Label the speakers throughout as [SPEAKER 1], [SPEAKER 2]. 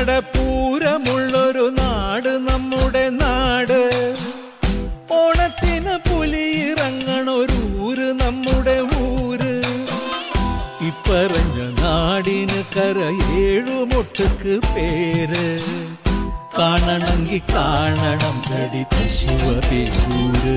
[SPEAKER 1] പൂരമുള്ളൊരു നാട് നമ്മുടെ നാട് ഓണത്തിന് പുലിയിറങ്ങണൊരൂര് നമ്മുടെ ഊര് ഇപ്പറഞ്ഞ നാടിന് കരയേഴുമൊട്ടുക്ക് പേര് കാണണമെങ്കിൽ കാണണം കടി ശിവപേരൂര്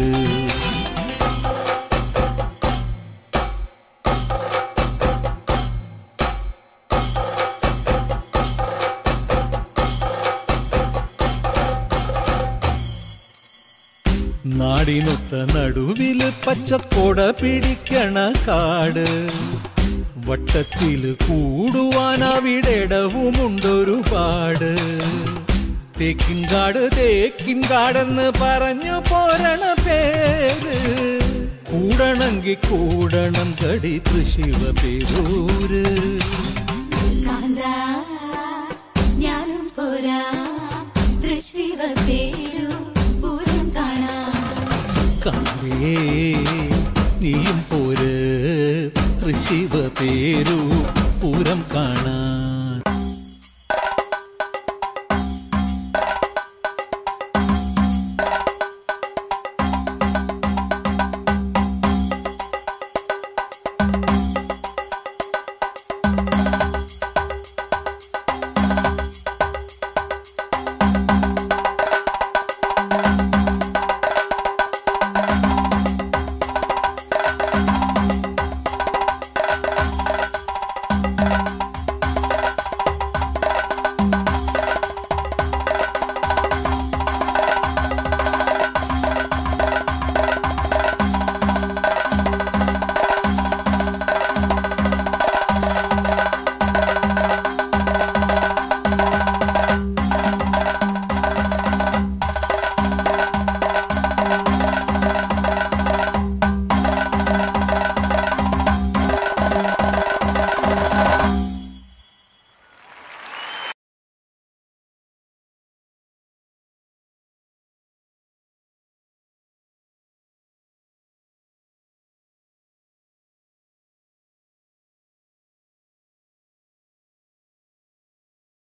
[SPEAKER 1] നാടിനൊത്ത നടുവില് പച്ചക്കൊട പിടിക്കണ കാട് വട്ടത്തില് കൂടുവാൻ അവിടെടവുമുണ്ടൊരുപാട് തേക്കിൻകാട് തേക്കിൻകാടെന്ന് പറഞ്ഞു പോരണ പേര് കൂടണമെങ്കിൽ കൂടണം കടി തൃശിവ പേരൂര്
[SPEAKER 2] കാന്താ ഞാനും പോരാ തൃശിവ പേരു പൂരം കാണാം
[SPEAKER 1] കാവേ നീയും പോര് തൃശിവ പേരൂര്